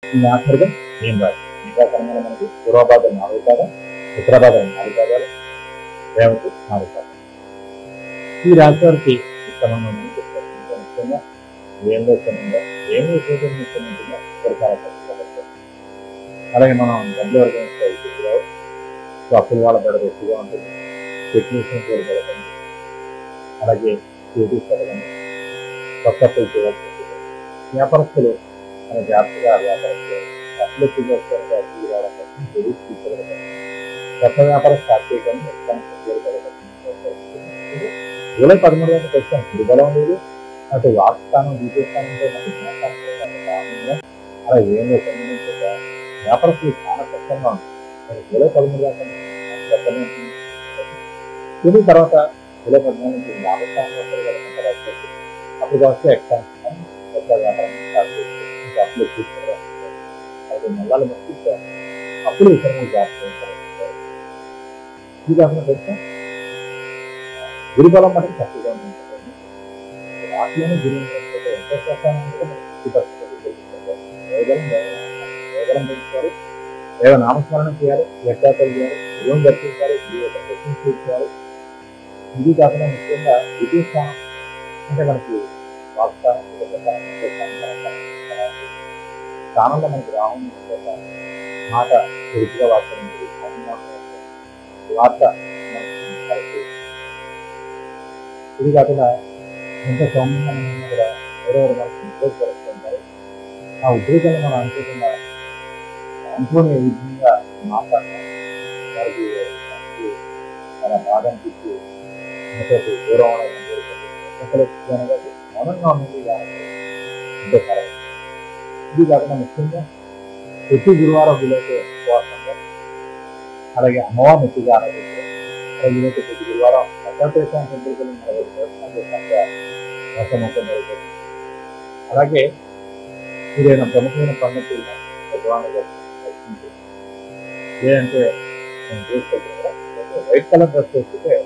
ఈ ఆఖరిగా నేను రాదు ఇంకా కనుక మనకి పూర్వభాగం నాలుగు పాదం ఉత్తరభాగం నాలుగు పాదాలు రేవతి నాలుగు పాదాలు ఈ రాశి వారికి ఉత్తమంగా ఉందని చెప్తారు ఇంకా ముఖ్యంగా ఏంలో ఉత్తమంగా ఏమి విషయం ముఖ్యమంగా చాలా కష్టపడతారు అలాగే మనం డబ్బులు వర్గం సో అప్పుల వాళ్ళ బెడద ఎక్కువగా ఉంటుంది టెక్నీషియన్స్ కూడా పెరగండి అలాగే సిటీస్ పెరగండి కొత్త అప్పులు చేయాల్సి ఉంటుంది వ్యాపారస్తులు మన జాగ్రత్తగా వ్యాపారస్తులు అప్పులు ఎక్కువగా వస్తారు కాబట్టి ఈ రావడం కోసం తెలిసి తీసుకెళ్ళగలరు కొత్త వ్యాపారం స్టార్ట్ చేయడానికి ఎగ్జామ్స్ జూలై పదమూడు గంటలకు వచ్చాం దుర్బలం లేదు అటు వాక్స్థానం ద్వితీయస్థానంతో మనకి జ్ఞాపకం అలా ఏం లేదు వ్యాపారస్తులు చాలా కష్టంగా ఉంటుంది మరి జూలై పదమూడు దాకా కష్టంగా ఉంటుంది దీని తర్వాత జూలై పద్నాలుగు నుంచి లాభస్థానంలో పెరగడం తర్వాత అప్పుడు వస్తే ఎగ్జామ్స్ కొత్త వ్యాపారం స్టార్ట్ చేసి ఇంకా అప్పులు తీసుకుంటారు అది నెలల మధ్య అప్పులు విషయంలో జాగ్రత్త ఇది కాకుండా తెలుసా గురుబలం మటుకు తక్కువగా ఉంటుంది వాటిలోనే గురి ఉంటే ఎంత చేస్తానంటే మనకి వేగం వేగం పెంచుకోవాలి వేద నామస్మరణ చేయాలి వ్యత్యాసాలు చేయాలి గృహం దర్శించాలి చేయాలి ఇది కాకుండా ముఖ్యంగా ద్వితీయ స్థానం అంటే మనకి వాక్స్థానం స్థానంలో మనకి రాహుల్ మాట పొడుపుగా వార్త వార్త మనకి ఇది కాకుండా ఎంత సౌమ్యంగా మనం కూడా ఎవరెవరు మనకి ఉద్యోగపరుస్తుంటారు ఆ ఉద్యోగాలు మనం అనుకోకుండా అనుకోని విధంగా మాట్లాడడం వారికి మనకి చాలా బాధ అనిపించి మనతో దూరం మౌనంగా ఉన్నది అంటే కారణం ఇది కాకుండా ముఖ్యంగా ప్రతి గురువారం వీలైతే ఉపవాసంగా అలాగే అమ్మవారిని ఎక్కువగా ఆరాధించారు అలాగే వీలైతే ప్రతి గురువారం దత్తాత్రేయ టెంపుల్కి వెళ్ళి నలభై దర్శనం చేసినాక మొట్టమొదటి జరుగుతుంది అలాగే ఏదైనా ప్రముఖమైన పండుగ భగవాన్ దర్శించి లేదంటే నేను చూసుకుంటున్నా వైట్ కలర్ డ్రెస్ వేసుకుంటే